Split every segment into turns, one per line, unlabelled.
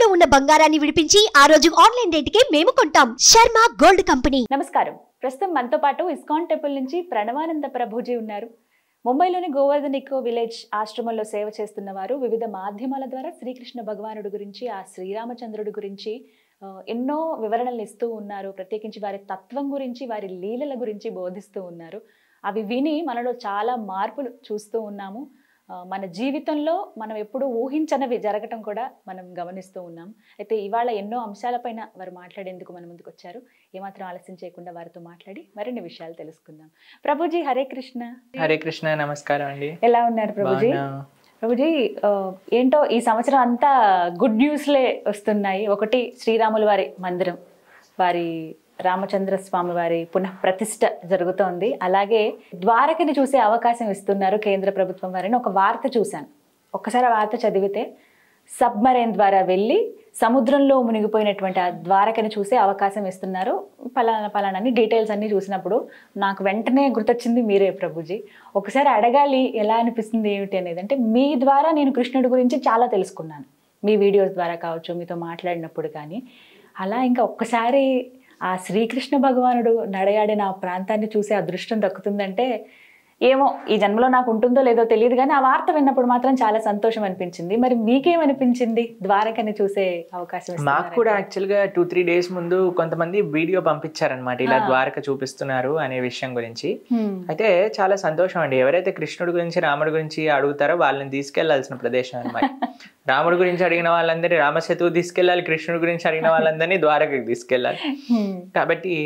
తాకట్టులో ఉన్న బంగారాన్ని విడిపించి ఆ రోజు ఆన్లైన్ రేటుకే మేము కొంటాం శర్మ గోల్డ్ కంపెనీ
నమస్కారం ప్రస్తుతం మనతో పాటు ఇస్కాన్ టెంపుల్ నుంచి ప్రణవానంద ప్రభుజీ ఉన్నారు ముంబైలోని గోవర్ధన్ ఇకో విలేజ్ ఆశ్రమంలో సేవ చేస్తున్న వారు వివిధ మాధ్యమాల ద్వారా శ్రీకృష్ణ భగవానుడి గురించి ఆ శ్రీరామచంద్రుడి గురించి ఆ, ఎన్నో వివరణలు ఇస్తూ ఉన్నారు ప్రత్యేకించి వారి తత్వం గురించి వారి లీలల గురించి బోధిస్తూ ఉన్నారు అవి విని మనలో చాలా మార్పులు చూస్తూ ఉన్నాము ఆ, మన జీవితంలో మనం ఎప్పుడూ ఊహించనివి జరగటం కూడా మనం గమనిస్తూ ఉన్నాం అయితే ఇవాళ ఎన్నో అంశాలపైన వారు మాట్లాడేందుకు మన ముందుకు వచ్చారు ఏమాత్రం ఆలస్యం చేయకుండా వారితో మాట్లాడి మరిన్ని విషయాలు తెలుసుకుందాం ప్రభుజీ హరే కృష్ణ
హరే కృష్ణ నమస్కారం అండి
ఎలా ఉన్నారు ప్రభుజీ
బాగున్నా.
ప్రభుజీ ఆ, ఏంటో ఈ సంవత్సరం అంతా గుడ్ న్యూస్లే వస్తున్నాయి ఒకటి శ్రీరాముల వారి మందిరం వారి రామచంద్ర స్వామి వారి పునః ప్రతిష్ట జరుగుతోంది అలాగే ద్వారకని చూసే అవకాశం ఇస్తున్నారు కేంద్ర ప్రభుత్వం వారిని ఒక వార్త చూశాను ఒక్కసారి ఆ వార్త చదివితే సబ్మరైన్ ద్వారా వెళ్ళి సముద్రంలో మునిగిపోయినటువంటి ఆ ద్వారకని చూసే అవకాశం ఇస్తున్నారు పలానా పలానా అని డీటెయిల్స్ అన్ని చూసినప్పుడు నాకు వెంటనే గుర్తొచ్చింది మీరే ప్రభుజీ ఒకసారి అడగాలి ఎలా అనిపిస్తుంది ఏమిటి అనేది అంటే మీ ద్వారా నేను కృష్ణుడి గురించి చాలా తెలుసుకున్నాను మీ వీడియోస్ ద్వారా కావచ్చు మీతో మాట్లాడినప్పుడు కానీ అలా ఇంకా ఒక్కసారి ఆ శ్రీకృష్ణ భగవానుడు నడయాడిన ఆ ప్రాంతాన్ని చూసే అదృష్టం దక్కుతుందంటే ఏమో ఈ జన్మలో నాకు ఉంటుందో లేదో తెలియదు కానీ ఆ వార్త విన్నప్పుడు మాత్రం చాలా సంతోషం అనిపించింది మరి మీకేమనిపించింది ద్వారకని చూసే అవకాశం
మాకు
ఇస్తున్నారంటే?
కూడా యాక్చువల్ గా టూ త్రీ డేస్ ముందు కొంతమంది వీడియో పంపించారనమాట ఇలా
ఆ.
ద్వారక చూపిస్తున్నారు అనే విషయం గురించి
హ్మ్.
అయితే చాలా సంతోషం అండి ఎవరైతే కృష్ణుడి గురించి రాముడి గురించి అడుగుతారో వాళ్ళని తీసుకెళ్లాల్సిన ప్రదేశం అన్నమాట రాముడి గురించి అడిగిన వాళ్ళందరినీ రామసేతువు తీసుకెళ్ళాలి కృష్ణుడి గురించి అడిగిన వాళ్ళందరినీ ద్వారకకి తీసుకెళ్ళాలి
హ్మ్.
కాబట్టి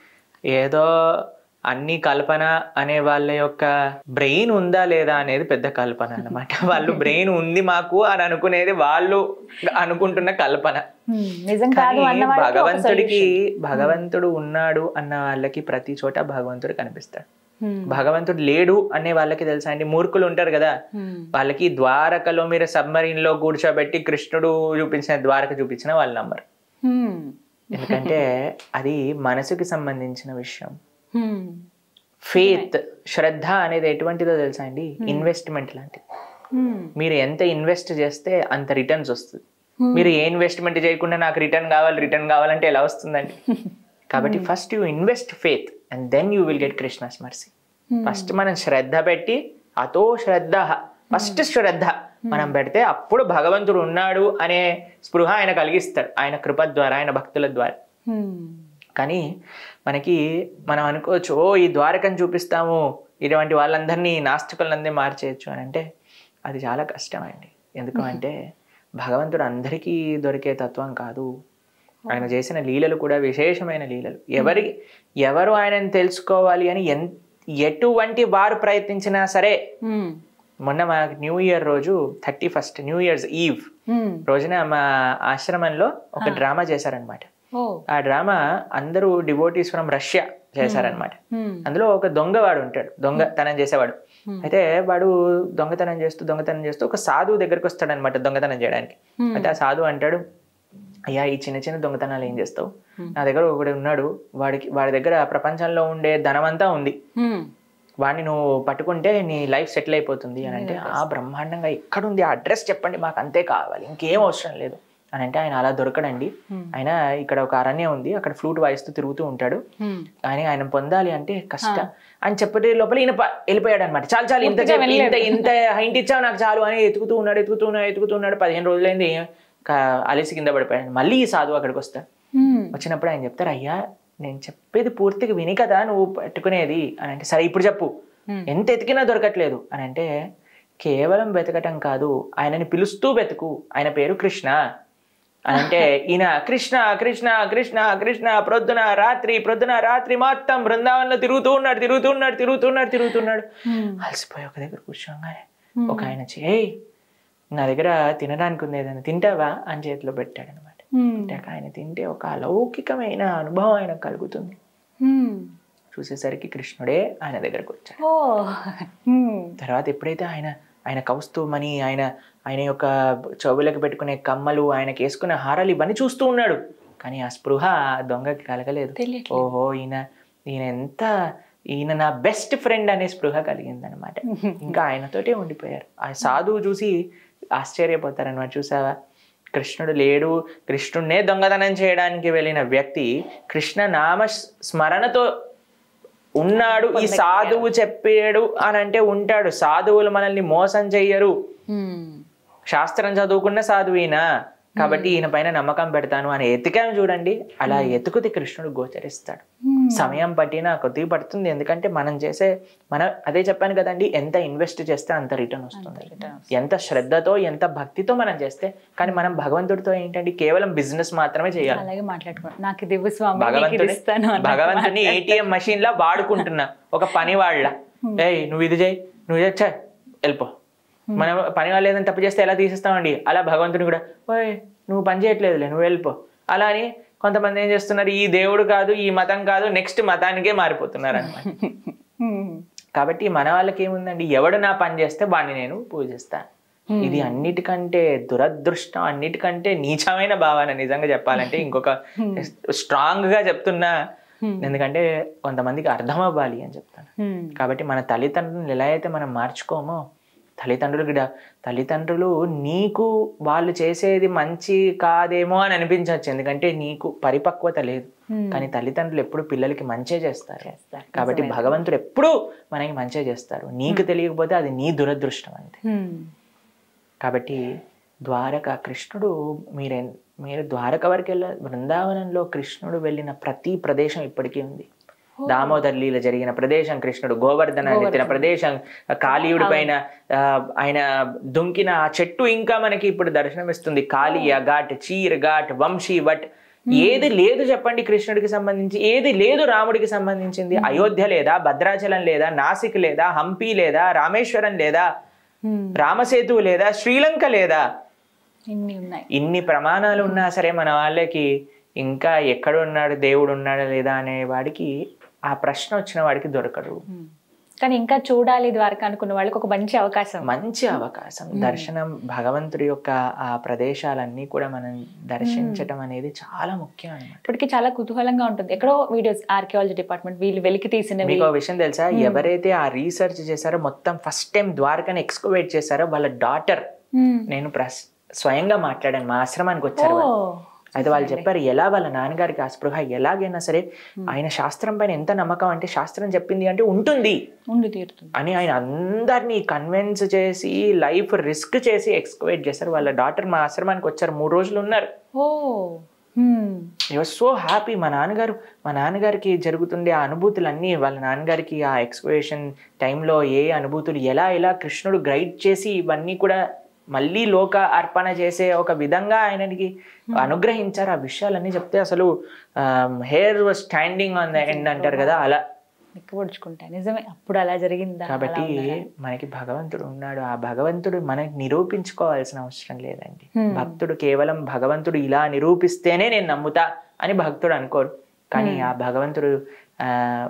ఏదో అన్ని కల్పన అనే వాళ్ళ యొక్క బ్రెయిన్ ఉందా లేదా అనేది పెద్ద కల్పన అన్నమాట వాళ్ళు బ్రెయిన్ ఉంది మాకు అని అనుకునేది వాళ్ళు అనుకుంటున్న కల్పన
హ్మ్. నిజం కాదు
కానీ
అన్న వాళ్ళకి ఒక
భగవంతుడికి
solution.
భగవంతుడు ఉన్నాడు అన్న వాళ్ళకి ప్రతి చోట భగవంతుడు కనిపిస్తాడు
హ్మ్.
భగవంతుడు లేడు అనే వాళ్ళకి తెలుసా అండి మూర్ఖులు ఉంటారు కదా
హ్మ్.
వాళ్ళకి ద్వారకలో మీరు సబ్మరీన్ లో కూర్చోబెట్టి కృష్ణుడు చూపించిన ద్వారక చూపించిన వాళ్ళు నమ్మరు
హ్మ్.
ఎందుకంటే అది మనసుకి సంబంధించిన విషయం
హ్మ్.
ఫేత్ శ్రద్ధ అనేది ఎటువంటిదో తెలుసా అండి ఇన్వెస్ట్మెంట్ లాంటిది
హ్మ్.
మీరు ఎంత ఇన్వెస్ట్ చేస్తే అంత రిటర్న్స్ వస్తుంది మీరు ఏ ఇన్వెస్ట్మెంట్ చేయకుండా నాకు రిటర్న్ కావాలి రిటర్న్ కావాలంటే ఎలా వస్తుందండి కాబట్టి first you invest faith and then you will get Krishna's mercy first మనం శ్రద్ధ పెట్టి అతో శ్రద్ధ ఫస్ట్ శ్రద్ధ మనం పెడితే అప్పుడు భగవంతుడు ఉన్నాడు అనే స్పృహ ఆయన కలిగిస్తాడు ఆయన కృప ద్వారా ఆయన భక్తుల ద్వారా
హ్మ్.
కానీ మనకి మనం అనుకోవచ్చు ఓ ఈ ద్వారకను చూపిస్తాము ఇటువంటి వాళ్ళందరినీ నాస్తికులందరినీ మార్చేయచ్చు అని అంటే అది చాలా కష్టం అండి ఎందుకు అంటే భగవంతుడు అందరికీ దొరికే తత్వం కాదు ఆయన చేసిన లీలలు కూడా విశేషమైన లీలలు ఎవరి ఎవరు ఆయనను తెలుసుకోవాలి అని ఎన్ ఎటువంటి వారు ప్రయత్నించినా సరే
హ్మ్.
మొన్న మా న్యూ ఇయర్ రోజు thirty first new year's eve
హ్మ్.
రోజున మా ఆశ్రమంలో ఒక డ్రామా చేశారనమాట
ఓ
ఆ డ్రామా అందరూ డివోటీస్ ఫ్రమ్ రష్యా చేశారనమాట
హ్మ్.
అందులో ఒక దొంగవాడు ఉంటాడు దొంగతనం చేసేవాడు
Hmm.
అయితే వాడు దొంగతనం చేస్తూ దొంగతనం చేస్తూ ఒక సాధువు దగ్గరికి వస్తాడనమాట దొంగతనం చేయడానికి
Hmm.
అయితే ఆ సాధువు అంటాడు అయ్యా ఈ చిన్న చిన్న దొంగతనాలు ఏం చేస్తావు
Hmm.
నా దగ్గర ఒకడు ఉన్నాడు వాడికి వాడి దగ్గర ప్రపంచంలో ఉండే ధనమంతా ఉంది
హ్మ్.
వాడిని నువ్వు పట్టుకుంటే నీ లైఫ్ సెటిల్ అయిపోతుంది అని అంటే ఆ బ్రహ్మాండంగా ఎక్కడుంది ఆ అడ్రస్ చెప్పండి మాకు అంతే కావాలి ఇంకేం అవసరం లేదు అని అంటే ఆయన అలా దొరకడండి
Hmm.
ఆయన ఇక్కడ ఒక అరణ్యం ఉంది అక్కడ ఫ్లూట్ వాయిస్తూ తిరుగుతూ ఉంటాడు
హ్మ్.
కానీ ఆయన పొందాలి అంటే కష్టం అని చెప్పే లోపల ఈయన ప- వెళ్ళిపోయాడు అనమాట చాలు చాలు ఇంత
పూర్తిగా
చెప్పి- ఇంత
వెళ్ళలేదు.
ఇంత హైంట్ ఇచ్చావు నాకు చాలు అని ఎతుకుతూ ఉన్నాడు ఎతుకుతూ ఉన్నాడు ఎతుకుతూ ఉన్నాడు పదిహేను రోజులైంది క- అలసి కింద పడిపోయాడు మళ్ళీ ఈ సాధువు అక్కడికి వస్తాడు
హ్మ్.
వచ్చినప్పుడు ఆయన చెప్తారు అయ్యా నేను చెప్పేది పూర్తిగా విని కదా నువ్వు పట్టుకునేది అని అంటే సరే ఇప్పుడు చెప్పు
Hmm.
ఎంత ఎతికినా దొరకట్లేదు అని అంటే కేవలం వెతకటం కాదు ఆయనని పిలుస్తూ వెతుకు ఆయన పేరు కృష్ణ అని అంటే ఈయన కృష్ణ కృష్ణ కృష్ణ కృష్ణ ప్రొద్దున రాత్రి ప్రొద్దున రాత్రి మొత్తం బృందావనంలో తిరుగుతూ ఉన్నాడు తిరుగుతూ ఉన్నాడు తిరుగుతూ ఉన్నాడు తిరుగుతున్నాడు
హ్మ్.
అలసిపోయి ఒక దగ్గర కూర్చోగానే ఒక ఆయన చేయి నా దగ్గర తినడానికి ఉంది ఏదైనా తింటావా అని చేతిలో పెట్టాడు అనమాట
హ్మ్.
అంటే ఆయన తింటే ఒక అలౌకికమైన అనుభవం ఆయనకు కలుగుతుంది
హ్మ్.
చూసేసరికి కృష్ణుడే ఆయన దగ్గరకు వచ్చాడు
ఓ హ్మ్.
తర్వాత ఎప్పుడైతే ఆయన ఆయన కౌస్తుమని ఆయన ఆయన యొక్క చెవులకు పెట్టుకునే కమ్మలు ఆయనకి వేసుకునే హారాలు ఇవన్నీ చూస్తూ ఉన్నాడు కానీ ఆ స్పృహ ఆ దొంగకి కలగలేదు
తెలియట్లేదు.
ఓహో ఈయన ఈయన ఎంత ఈయన నా బెస్ట్ ఫ్రెండ్ అనే స్పృహ కలిగిందనమాట ఇంకా ఆయనతోటే ఉండిపోయారు ఆ సాధువు చూసి ఆశ్చర్యపోతారనమాట చూసావా కృష్ణుడు లేడు కృష్ణుడినే దొంగతనం చేయడానికి వెళ్ళిన వ్యక్తి కృష్ణ నామ స్మరణతో ఉన్నాడు ఈ సాధువు చెప్పాడు అని అంటే ఉంటాడు సాధువులు మనల్ని మోసం చెయ్యరు శాస్త్రం చదువుకున్న సాధువీనా కాబట్టి ఈయన పైన నమ్మకం పెడతాను అని ఎతికాం చూడండి అలా ఎతుకుతి కృష్ణుడు గోచరిస్తాడు సమయం పట్టినా కొద్దిగా పడుతుంది ఎందుకంటే మనం చేసే మన అదే చెప్పాను కదండి ఎంత ఇన్వెస్ట్ చేస్తే అంత రిటర్న్ వస్తుంది ఎంత శ్రద్ధతో ఎంత భక్తితో మనం చేస్తే కానీ మనం భగవంతుడితో ఏంటండి కేవలం బిజినెస్ మాత్రమే చేయాలి
అలాగే మాట్లాడుకోండి నాకు ఇది ఇవ్వు స్వామి నీకు ఇది
భగవంతుని
ఇస్తాను అన్నట్టు
భగవంతుని ఏటీఎం మెషిన్ లా వాడుకుంటున్నా ఒక పని వాళ్ళ ఏయ్ నువ్వు ఇది చేయి నువ్వు ఇది చే వెళ్ళిపో మనం పని వాళ్ళు ఏదైనా తప్పు చేస్తే ఎలా తీసేస్తామండి అలా భగవంతుని కూడా ఓయ్ నువ్వు పని చేయట్లేదులే నువ్వు వెళ్ళిపో అలా అని కొంతమంది ఏం చేస్తున్నారు ఈ దేవుడు కాదు ఈ మతం కాదు నెక్స్ట్ మతానికే మారిపోతున్నారు అనమాట
హ్మ్.
కాబట్టి మన వాళ్ళకి ఏముందండి ఎవడు నా పని చేస్తే వాడిని నేను పూజిస్తాను ఇది అన్నిటికంటే దురదృష్టం అన్నిటికంటే నీచమైన భావన నిజంగా చెప్పాలంటే ఇంకొక స్ట్రాంగ్ గా చెప్తున్నా ఎందుకంటే కొంతమందికి అర్థం అవ్వాలి అని చెప్తాను
హ్మ్.
కాబట్టి మన తల్లిదండ్రులను ఎలా అయితే మనం మార్చుకోమో తల్లిదండ్రులు కూడా తల్లిదండ్రులు నీకు వాళ్ళు చేసేది మంచి కాదేమో అని అనిపించవచ్చు ఎందుకంటే నీకు పరిపక్వత లేదు
Hmm.
కానీ తల్లిదండ్రులు ఎప్పుడు పిల్లలకి మంచే చేస్తారు
చేస్తారు.
కాబట్టి భగవంతుడు ఎప్పుడు మనకి మంచే చేస్తారు నీకు తెలియకపోతే అది నీ దురదృష్టం అంతే
హ్మ్.
కాబట్టి ద్వారక కృష్ణుడు మీరే మీరు ద్వారక వరకు వెళ్ళ బృందావనంలో కృష్ణుడు వెళ్ళిన ప్రతి ప్రదేశం ఇప్పటికీ ఉంది దామోదర్ లీల జరిగిన ప్రదేశం కృష్ణుడు గోవర్ధనాన్ని ఎత్తిన ప్రదేశం కాళీయుడి పైన ఆ, ఆయన దుంకిన ఆ చెట్టు ఇంకా మనకి ఇప్పుడు దర్శనం ఇస్తుంది కాళీయ ఘాట్ చీర్ ఘాట్ వంశీ వట్ ఏది లేదు చెప్పండి కృష్ణుడికి సంబంధించి ఏది లేదు రాముడికి సంబంధించింది అయోధ్య లేదా భద్రాచలం లేదా నాసిక్ లేదా హంపి లేదా రామేశ్వరం లేదా
హ్మ్.
రామసేతు లేదా శ్రీలంక లేదా
ఇన్ని ఉన్నాయి
ఇన్ని ప్రమాణాలు ఉన్నా సరే మన వాళ్ళకి ఇంకా ఎక్కడ ఉన్నాడు దేవుడు ఉన్నాడా లేదా అనే వాడికి ఆ ప్రశ్న వచ్చిన వాడికి దొరకడు
హ్మ్. కానీ ఇంకా చూడాలి ద్వారకా అనుకున్న వాళ్ళకి ఒక మంచి అవకాశం
మంచి అవకాశం దర్శనం భగవంతుడి యొక్క ఆ ప్రదేశాలన్నీ కూడా మనం దర్శించటం అనేది చాలా ముఖ్యం అన్నమాట
ఇప్పటికీ చాలా కుతూహలంగా ఉంటుంది ఎక్కడో వీడియోస్ ఆర్కియాలజీ డిపార్ట్మెంట్ వీళ్ళు వెలికి తీసినవి
మీకు ఒక విషయం తెలుసా ఎవరైతే ఆ రీసెర్చ్ చేశారో మొత్తం ఫస్ట్ టైం ద్వారకని ఎక్స్కవేట్ చేశారో వాళ్ళ డాటర్
హ్మ్.
నేను ప్రస్ స్వయంగా మాట్లాడాను మా ఆశ్రమానికి వచ్చారు
ఓ
వాళ్ళు. అయితే వాళ్ళు చెప్పారు ఎలా వాళ్ళ నాన్నగారికి ఆ స్పృహ ఎలాగైనా సరే ఆయన శాస్త్రం పైన ఎంత నమ్మకం అంటే శాస్త్రం చెప్పింది అంటే ఉంటుంది
ఉండి తీరుతుంది
అని ఆయన అందరినీ కన్విన్స్ చేసి లైఫ్ రిస్క్ చేసి ఎక్స్కవేట్ చేశారు వాళ్ళ డాటర్ మా ఆశ్రమానికి వచ్చారు మూడు రోజులు ఉన్నారు
ఓ హ్మ్.
వాజ్ సో హ్యాపీ మా నాన్నగారు మా నాన్నగారికి జరుగుతుండే ఆ అనుభూతులన్నీ వాళ్ళ నాన్నగారికి ఆ ఎక్స్కవేషన్ టైంలో ఏ అనుభూతులు ఎలా ఎలా కృష్ణుడు గైడ్ చేసి ఇవన్నీ కూడా మళ్ళీ లోక అర్పణ చేసే ఒక విధంగా ఆయనకి అనుగ్రహించారు ఆ విషయాలన్నీ చెప్తే అసలు hair was standing on the end అంటారు కదా అలా
నిక్కబొడుచుకుంటా నిజమే అప్పుడు అలా జరిగిందా
కాబట్టి
అలా ఉన్నారా?
మనకి భగవంతుడు ఉన్నాడు ఆ భగవంతుడు మనకి నిరూపించుకోవాల్సిన అవసరం లేదండి
Hmm.
భక్తుడు కేవలం భగవంతుడు ఇలా నిరూపిస్తేనే నేను నమ్ముతా అని భక్తుడు అనుకోడు కానీ ఆ భగవంతుడు ఆ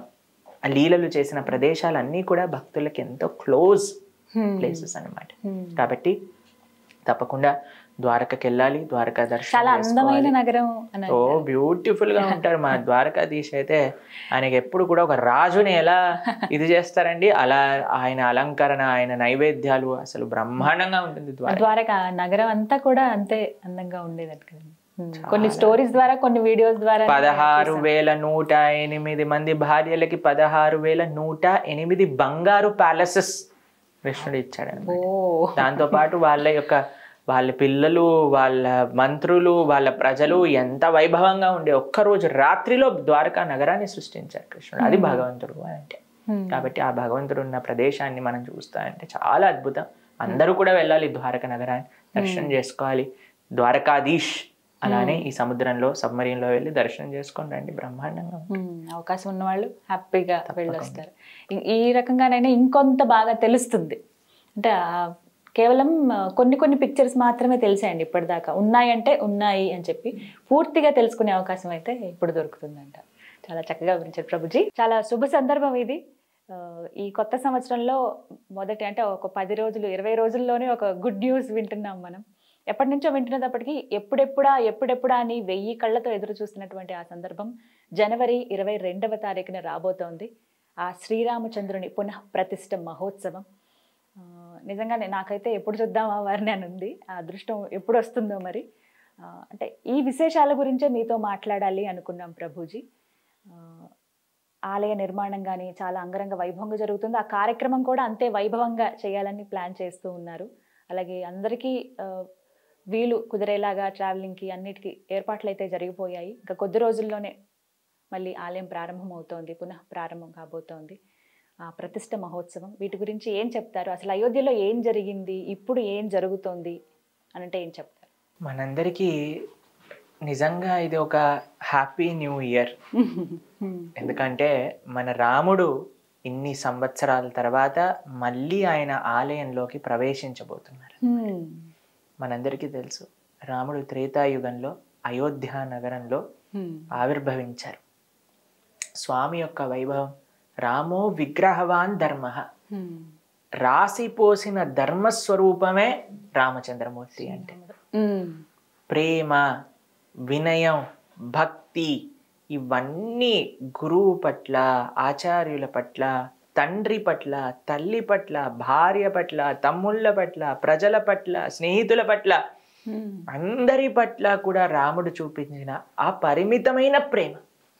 ఆ లీలలు చేసిన ప్రదేశాలన్నీ కూడా భక్తులకి ఎంతో క్లోజ్
Hmm.
ప్లేసెస్ అన్నమాట
Hmm.
కాబట్టి తప్పకుండా ద్వారకకి వెళ్ళాలి ద్వారకా దర్శనం
చాలా అందమైన
చేసుకోవాలి.
నగరం అని
ఓ బ్యూటిఫుల్ గా ఉంటారు మా ద్వారకాధీశ్ అయితే ఆయనకి ఎప్పుడు కూడా ఒక రాజుని ఎలా ఇది చేస్తారండి అలా ఆయన అలంకరణ ఆయన నైవేద్యాలు అసలు బ్రహ్మాండంగా ఉంటుంది ద్వారక
ద్వారకా నగరం అంతా కూడా అంతే అందంగా ఉండేదట కదండి Hmm. కొన్ని స్టోరీస్ ద్వారా కొన్ని వీడియోస్ ద్వారా
పదహారు వేల నూట ఎనిమిది మంది భార్యలకి పదహారు వేల నూట ఎనిమిది బంగారు ప్యాలెసెస్ కృష్ణుడు ఇచ్చాడు
ఓ
దాంతో పాటు వాళ్ళ యొక్క వాళ్ళ పిల్లలు వాళ్ళ మంత్రులు వాళ్ళ ప్రజలు ఎంత వైభవంగా ఉండే ఒక్కరోజు రాత్రిలో ద్వారకా నగరాన్ని సృష్టించారు కృష్ణుడు అది భగవంతుడు అని అంటే
Hmm.
కాబట్టి ఆ భగవంతుడు ఉన్న ప్రదేశాన్ని మనం చూస్తా అంటే చాలా అద్భుతం అందరూ కూడా వెళ్ళాలి ద్వారక నగరాన్ని దర్శనం చేసుకోవాలి ద్వారకాధీష్ అలానే ఈ సముద్రంలో submarine లో వెళ్ళి దర్శనం చేసుకొని రండి బ్రహ్మాండంగా ఉంటుంది.
Hmm. అవకాశం ఉన్న వాళ్ళు హ్యాపీగా వెళ్ళొస్తారు ఈ- ఈ రకంగానైనా ఇంకొంత బాగా తెలుస్తుంది అంటే ఆ కేవలం ఆ, కొన్ని కొన్ని పిక్చర్స్ మాత్రమే తెలిసాయండి ఇప్పటిదాకా ఉన్నాయంటే ఉన్నాయి అని చెప్పి పూర్తిగా తెలుసుకునే అవకాశం అయితే ఇప్పుడు దొరుకుతుందంట చాలా చక్కగా వివరించారు ప్రభుజీ చాలా శుభ సందర్భం ఇది ఆ, ఈ కొత్త సంవత్సరంలో మొదటి అంటే ఒక పది రోజులు ఇరవై రోజుల్లోనే ఒక గుడ్ న్యూస్ వింటున్నాం మనం ఎప్పటి నుంచో వింటున్నప్పటికీ ఎప్పుడెప్పుడా ఎప్పుడెప్పుడా అని వెయ్యి కళ్ళతో ఎదురు చూస్తున్నటువంటి ఆ సందర్భం జనవరి ఇరవై రెండవ తారీఖున రాబోతోంది ఆ శ్రీరామచంద్రుని పునః ప్రతిష్ఠ మహోత్సవం ఆ, నిజంగానే నాకైతే ఎప్పుడు చూద్దామా వారిని అని ఉంది ఆ అదృష్టం ఎప్పుడు వస్తుందో మరి ఆ, అంటే ఈ విశేషాల గురించే మీతో మాట్లాడాలి అనుకున్నాం ప్రభుజీ ఆ, ఆలయ నిర్మాణం కానీ చాలా అంగరంగ వైభవంగా జరుగుతుంది ఆ కార్యక్రమం కూడా అంతే వైభవంగా చేయాలని ప్లాన్ చేస్తూ ఉన్నారు అలాగే అందరికీ ఆ, వీలు కుదిరేలాగా ట్రావెలింగ్కి అన్నిటికీ ఏర్పాట్లు అయితే జరిగిపోయాయి ఇంకా కొద్ది రోజుల్లోనే మళ్ళీ ఆలయం ప్రారంభం అవుతోంది పునః ప్రారంభం కాబోతోంది ఆ ప్రతిష్ట మహోత్సవం వీటి గురించి ఏం చెప్తారు అసలు అయోధ్యలో ఏం జరిగింది ఇప్పుడు ఏం జరుగుతోంది అని అంటే ఏం చెప్తారు
మనందరికీ నిజంగా ఇది ఒక హ్యాపీ న్యూ ఇయర్ ఎందుకంటే మన రాముడు ఇన్ని సంవత్సరాల తర్వాత మళ్ళీ ఆయన ఆలయంలోకి ప్రవేశించబోతున్నారు మనందరికీ తెలుసు రాముడు త్రేతాయుగంలో అయోధ్య నగరంలో ఆవిర్భవించారు స్వామి యొక్క వైభవం రామో విగ్రహవాన్ ధర్మ రాసిపోసిన ధర్మస్వరూపమే రామచంద్రమూర్తి అంటే ప్రేమ వినయం భక్తి ఇవన్నీ గురువు పట్ల ఆచార్యుల పట్ల తండ్రి పట్ల తల్లి పట్ల భార్య పట్ల తమ్ముళ్ళ పట్ల ప్రజల పట్ల స్నేహితుల పట్ల అందరి పట్ల కూడా రాముడు చూపించిన ఆ పరిమితమైన ప్రేమ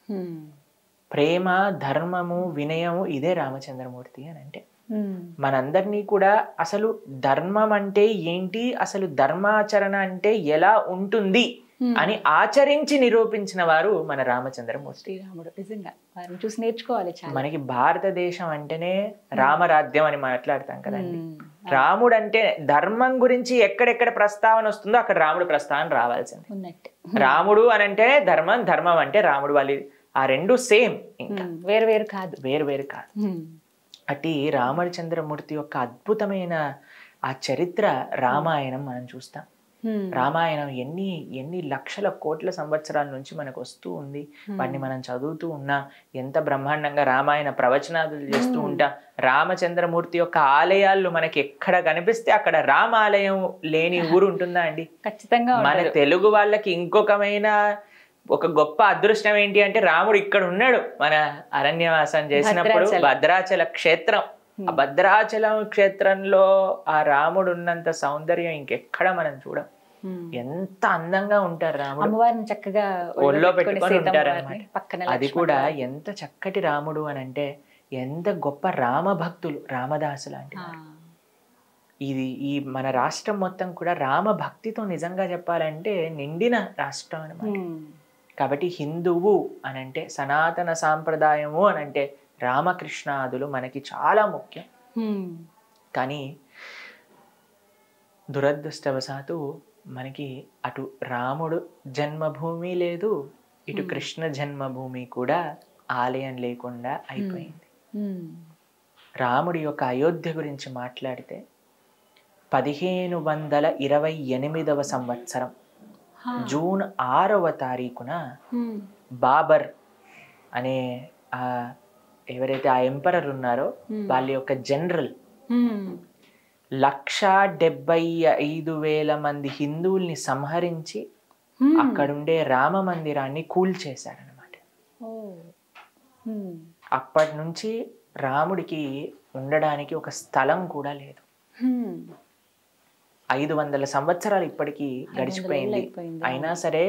ప్రేమ ధర్మము వినయము ఇదే రామచంద్రమూర్తి అని అంటే మనందరినీ కూడా అసలు ధర్మం అంటే ఏంటి అసలు ధర్మాచరణ అంటే ఎలా ఉంటుంది అని ఆచరించి నిరూపించిన వారు మన రామచంద్రమూర్తి
శ్రీరాముడు నిజంగా వారిని చూసి నేర్చుకోవాలి చాలా
మనకి భారతదేశం అంటేనే రామరాజ్యం అని మాట్లాడతాం కదండి
మ్మ్.
రాముడు అంటే ధర్మం గురించి ఎక్కడెక్కడ ప్రస్తావన వస్తుందో అక్కడ రాముడు ప్రస్తావన రావాల్సింది
ఉన్నట్టే
రాముడు అని అంటే ధర్మం ధర్మం అంటే రాముడు వాళ్ళు ఆ రెండు సేమ్ ఇంకా
ఉమ్, వేరు వేరు కాదు
వేరు వేరు కాదు
ఉమ్,
అట్టి రామచంద్రమూర్తి యొక్క అద్భుతమైన ఆ చరిత్ర రామాయణం మనం చూస్తాం
ఉమ్,
రామాయణం ఎన్ని ఎన్ని లక్షల కోట్ల సంవత్సరాల నుంచి మనకు వస్తూ ఉంది వాటిని మనం చదువుతూ ఉన్నాం ఎంత బ్రహ్మాండంగా రామాయణ ప్రవచనాలు చేస్తూ ఉంటాం రామచంద్రమూర్తి యొక్క ఆలయాలు మనకి ఎక్కడ కనిపిస్తే అక్కడ రామాలయం లేని ఊరు ఉంటుందా అండి
ఖచ్చితంగా
మన
ఉండదు.
తెలుగు వాళ్ళకి ఇంకొకమైన ఒక గొప్ప అదృష్టం ఏంటి అంటే రాముడు ఇక్కడ ఉన్నాడు మన అరణ్యవాసం చేసినప్పుడు
భద్రాచలం.
భద్రాచల క్షేత్రం ఆ భద్రాచలం క్షేత్రంలో ఆ రాముడు ఉన్నంత సౌందర్యం ఇంకెక్కడ మనం చూడం
ఉమ్.
ఎంత అందంగా ఉంటారు రాముడు
అమ్మవారిని చక్కగా
ఒళ్ళో
పెట్టుకొని
పెట్టుకొని
సీతమ్మ
ఉంటారు
వారిని,
అనమాట
పక్కన
అది
లక్ష్మణుడు
కూడా
వారిని.
ఎంత చక్కటి రాముడు అని అంటే ఎంత గొప్ప రామ భక్తులు రామదాసు లాంటి
ఆ,
వారు. ఇది ఈ మన రాష్ట్రం మొత్తం కూడా రామ భక్తితో నిజంగా చెప్పాలంటే నిండిన రాష్ట్రం అనమాట
ఉమ్,
కాబట్టి హిందువు అని అంటే సనాతన సాంప్రదాయము అని అంటే రామకృష్ణాదులు మనకి చాలా ముఖ్యం
ఉమ్,
కానీ దురదృష్టవశాత్తు మనకి అటు రాముడు జన్మభూమి లేదు ఇటు కృష్ణ జన్మభూమి కూడా ఆలయం లేకుండా అయిపోయింది
ఉమ్,
రాముడి యొక్క అయోధ్య గురించి మాట్లాడితే పదిహేను వందల ఇరవై ఎనిమిదవ సంవత్సరం
హా,
జూన్ ఆరవ తారీఖున
ఉమ్,
బాబర్ అనే ఆ ఎవరైతే ఆ ఎంపరర్ ఉన్నారో
Hmm.
వాళ్ళ యొక్క జనరల్
ఉమ్,
లక్ష డెబ్బై ఐదు వేల మంది హిందువుల్ని సంహరించి
ఉమ్.
అక్కడుండే రామ మందిరాన్ని కూల్చేశారనమాట
ఓ, ఉమ్,
అప్పటి నుంచి రాముడికి ఉండడానికి ఒక స్థలం కూడా లేదు
ఉమ్,
ఐదు వందల సంవత్సరాలు ఇప్పటికీ గడిచిపోయింది
అయిపోయింది.
అయినా సరే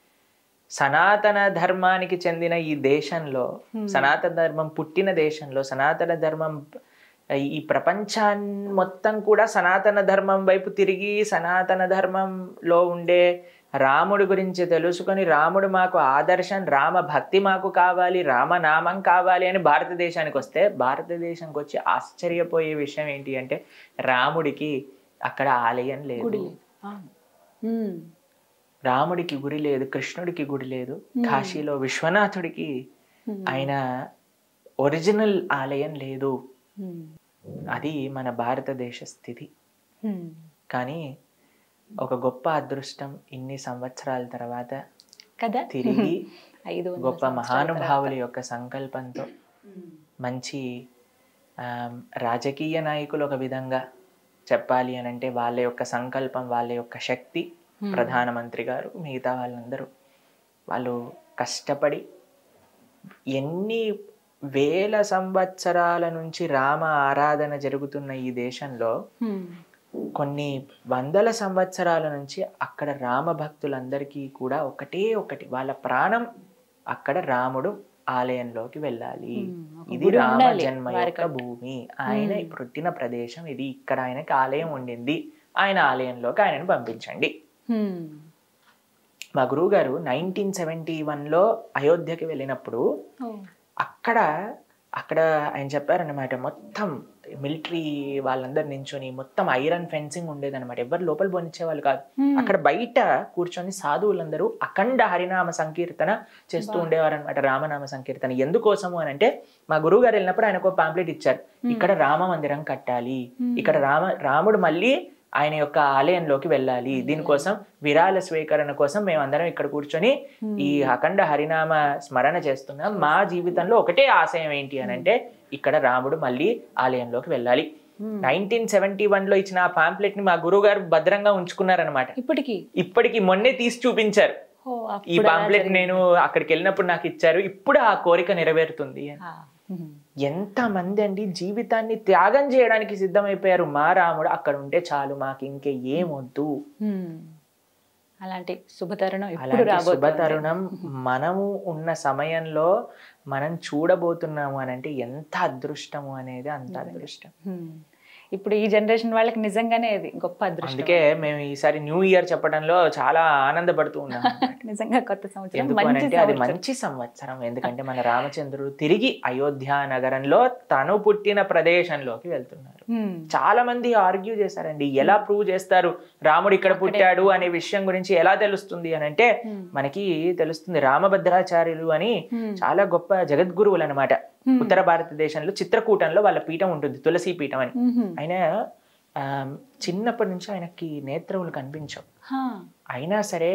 సనాతన ధర్మానికి చెందిన ఈ దేశంలో సనాతన ధర్మం పుట్టిన దేశంలో సనాతన ధర్మం ఈ ప్రపంచాన్ని మొత్తం కూడా సనాతన ధర్మం వైపు తిరిగి సనాతన ధర్మంలో ఉండే రాముడి గురించి తెలుసుకొని రాముడు మాకు ఆదర్శం రామ భక్తి మాకు కావాలి రామనామం కావాలి అని భారతదేశానికి వస్తే భారతదేశానికి వచ్చి ఆశ్చర్యపోయే విషయం ఏంటి అంటే రాముడికి అక్కడ ఆలయం లేదు
గుడి లేదు అవును. ఉమ్,
రాముడికి గుడి లేదు కృష్ణుడికి గుడి లేదు కాశీలో విశ్వనాథుడికి
Hmm.
ఆయన ఒరిజినల్ ఆలయం లేదు
ఉమ్,
అది మన భారతదేశ స్థితి
ఉమ్,
కానీ ఒక గొప్ప అదృష్టం ఇన్ని సంవత్సరాల తర్వాత
కదా
తిరిగి
ఐదు వందల
గొప్ప
సంవత్సరాల
మహానుభావుల యొక్క సంకల్పంతో
ఉమ్,
మంచి ఆమ్, రాజకీయ నాయకులు ఒక విధంగా చెప్పాలి అని అంటే వాళ్ళ యొక్క సంకల్పం వాళ్ళ యొక్క శక్తి ప్రధానమంత్రి గారు మిగతా వాళ్ళందరూ వాళ్ళు కష్టపడి ఎన్ని వేల సంవత్సరాల నుంచి రామ ఆరాధన జరుగుతున్న ఈ దేశంలో
ఉమ్,
కొన్ని వందల సంవత్సరాల నుంచి అక్కడ రామ భక్తులందరికీ కూడా ఒకటే ఒకటి వాళ్ళ ప్రాణం అక్కడ రాముడు ఆలయంలోకి వెళ్ళాలి
Hmm, ఒక
ఇది
గుడి
రామ
ఉండాలి
జన్మ యొక్క
వారికంటూ.
భూమి ఆయన
Hmm.
పుట్టిన ప్రదేశం ఇది ఇక్కడ ఆయనకి ఆలయం ఉండింది ఆయన ఆలయంలోకి ఆయనను పంపించండి
హ్మ్.
మా గురువు గారు నైన్టీన్ సెవెంటీ వన్లో అయోధ్యకి వెళ్ళినప్పుడు
ఓ.
అక్కడ అక్కడ ఆయన చెప్పారనమాట మొత్తం మిలిటరీ వాళ్ళందరు నించొని మొత్తం ఐరన్ ఫెన్సింగ్ ఉండేదన్నమాట ఎవరు లోపల పోనిచ్చే వాళ్ళు కాదు
హ్మ్.
అక్కడ బయట కూర్చొని సాధువులందరూ అఖండ హరినామ సంకీర్తన చేస్తూ ఉండేవారు అనమాట రామనామ సంకీర్తన ఎందుకోసము అని అంటే మా గురువు గారు వెళ్ళినప్పుడు ఆయనకు ఒక పాంప్లెట్ ఇచ్చారు ఇక్కడ రామ మందిరం కట్టాలి ఇక్కడ రామ రాముడు మళ్ళీ ఆయన యొక్క ఆలయంలోకి వెళ్ళాలి దీనికోసం విరాళ స్వీకరణ కోసం మేమందరం ఇక్కడ కూర్చొని ఈ అఖండ హరినామ స్మరణ చేస్తున్నాం మా జీవితంలో ఒకటే ఆశయం ఏంటి అని అంటే ఇక్కడ రాముడు మళ్ళీ ఆలయంలోకి వెళ్ళాలి నైన్టీన్ సెవెంటీ వన్ లో ఇచ్చిన ఆ పాంప్లెట్ ని మా గురువు గారు భద్రంగా ఉంచుకున్నారనమాట
ఇప్పటికి
ఇప్పటికి మొన్నే తీసి చూపించారు
ఓ,
ఈ
అప్పుడు అలా
పాంప్లెట్
జరిగింది.
నేను అక్కడికి వెళ్ళినప్పుడు నాకు ఇచ్చారు ఇప్పుడు ఆ కోరిక నెరవేరుతుంది అని.
ఆ. హ్మ్.
ఎంత మంది అండి జీవితాన్ని త్యాగం చేయడానికి సిద్ధమైపోయారు మా రాముడు అక్కడ ఉంటే చాలు మాకు ఇంకే ఏమొద్దు
హ్మ్. అలాంటి శుభతరుణం ఇప్పుడు
అలాంటి
రాబోతుంది
శుభతరుణం మనము ఉన్న సమయంలో మనం చూడబోతున్నాము అని అంటే ఎంత అదృష్టము అనేది అంత అదృష్టం
హ్మ్. ఇప్పుడు ఈ జనరేషన్ వాళ్ళకి నిజంగానే అది గొప్ప అదృష్టం
అందుకే మేము ఈసారి న్యూ ఇయర్ చెప్పడంలో చాలా ఆనందపడుతూ ఉన్నాం
నిజంగా కొత్త సంవత్సరం
ఎందుకు
మంచి
అంటే అది
సంవత్సరం.
మంచి సంవత్సరం ఎందుకంటే మన రామచంద్రుడు తిరిగి అయోధ్య నగరంలో తను పుట్టిన ప్రదేశంలోకి వెళ్తున్నారు
హ్మ్.
చాలా మంది ఆర్గ్యూ చేశారండి ఎలా ప్రూవ్ చేస్తారు రాముడు ఇక్కడ పుట్టాడు అనే విషయం గురించి ఎలా తెలుస్తుంది అని అంటే
Hmm.
మనకి తెలుస్తుంది రామభద్రాచార్యులు అని
Hmm.
చాలా గొప్ప జగద్గురువులు అనమాట
Hmm.
ఉత్తర భారతదేశంలో చిత్రకూటంలో వాళ్ళ పీఠం ఉంటుంది తులసి పీఠం అని
మ్మ్.
ఆయన ఆ, చిన్నప్పటి నుంచి ఆయనకి నేత్రములు కనిపించవు
హా.
అయినా సరే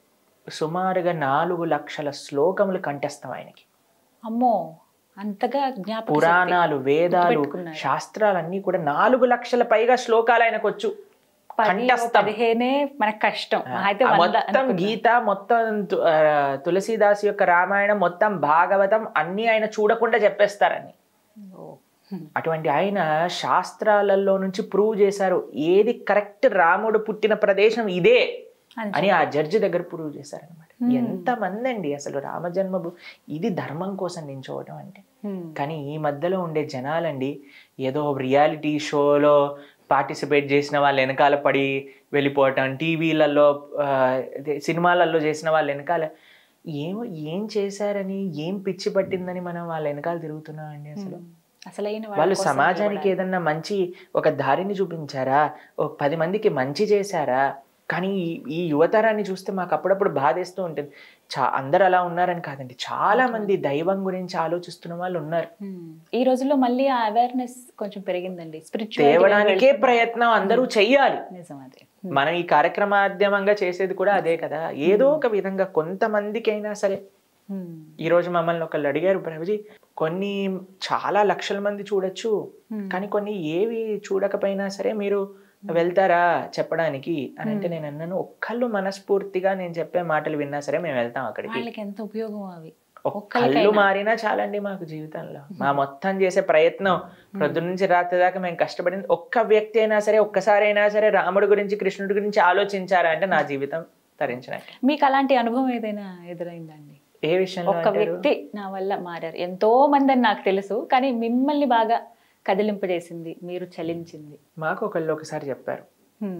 సుమారుగా నాలుగు లక్షల శ్లోకములు కంఠస్థం ఆయనకి
అమ్మో అంతగా జ్ఞాపకం
పురాణాలు వేదాలు
గుర్తుపెట్టుకున్నారు.
శాస్త్రాలన్నీ కూడా నాలుగు లక్షల పైగా శ్లోకాలు ఆయనకు వచ్చు కంఠస్థం
పదిహేనే మనకు కష్టం మహా అయితే
ఆ
వంద
మొత్తం
అనుకున్నా.
గీత మొత్తం తు- ఆ, తులసీదాస్ యొక్క రామాయణం మొత్తం భాగవతం అన్ని ఆయన చూడకుండా చెప్పేస్తారని
ఓ. హ్మ్.
అటువంటి ఆయన శాస్త్రాలలో నుంచి ప్రూవ్ చేశారు ఏది కరెక్ట్ రాముడు పుట్టిన ప్రదేశం ఇదే
అని
అని ఆ జడ్జి దగ్గర ప్రూవ్ చేశారనమాట ఎంత మంది అండి అసలు రామజన్మభూ ఇది ధర్మం కోసం నించోవటం అంటే
హ్మ్.
కానీ ఈ మధ్యలో ఉండే జనాలండి ఏదో రియాలిటీ షోలో పార్టిసిపేట్ చేసిన వాళ్ళు వెనకాల పడి వెళ్ళిపోవటం టీవీలలో సినిమాలలో చేసిన వాళ్ళ వెనకాల ఏమో ఏం చేశారని ఏం పిచ్చి పట్టిందని మనం వాళ్ళ వెనకాల తిరుగుతున్నామండి అసలు
అసలైన వాళ్ళ
వాళ్ళు
కోసం
సమాజానికి ఏదన్నా మంచి ఒక దారిని చూపించారా ఒక పది మందికి మంచి చేశారా కానీ ఈ- ఈ యువతరాన్ని చూస్తే మాకు అప్పుడప్పుడు బాధేస్తూ ఉంటుంది చా అందరు అలా ఉన్నారని కాదండి చాలా మంది దైవం గురించి ఆలోచిస్తున్న వాళ్ళు ఉన్నారు
హ్మ్. ఈ రోజుల్లో మళ్ళీ ఆ అవేర్నెస్ కొంచెం పెరిగిందండి స్పిరిచువల్
తేవడానికే ప్రయత్నం అందరూ చెయ్యాలి
నిజం అది
మనం ఈ కార్యక్రమాధ్యమంగా చేసేది కూడా అదే కదా ఏదో ఒక విధంగా కొంతమందికైనా సరే
హ్మ్.
ఈ రోజు మమ్మల్ని ఒకళ్ళు అడిగారు ప్రభుజీ కొన్ని చాలా లక్షల మంది చూడొచ్చు
Hmm.
కానీ కొన్ని ఏవి చూడకపోయినా సరే మీరు వెళ్తారా చెప్పడానికి అని అంటే నేను అన్నాను ఒక్కళ్ళు మనస్ఫూర్తిగా నేను చెప్పే మాటలు విన్నా సరే మేము వెళ్తాం అక్కడికి
వాళ్ళకి ఎంత ఉపయోగం అవి
ఒక్కళ్ళు మారినా చాలండి మాకు జీవితంలో మా మొత్తం చేసే ప్రయత్నం ప్రొద్దు నుంచి రాత్రి దాకా మేము కష్టపడింది ఒక్క వ్యక్తి అయినా సరే ఒక్కసారి అయినా సరే రాముడి గురించి కృష్ణుడి గురించి ఆలోచించారా అంటే నా జీవితం తరించినట్టు
మీకు అలాంటి అనుభవం ఏదైనా ఎదురైందండి
ఏ విషయంలో
ఒక్క
అంటారు?
వ్యక్తి నా వల్ల మారారు ఎంతో మంది అని నాకు తెలుసు కానీ మిమ్మల్ని బాగా కదిలింపజేసింది మీరు చలించింది
మాకు ఒకళ్ళు ఒకసారి చెప్పారు
హ్మ్.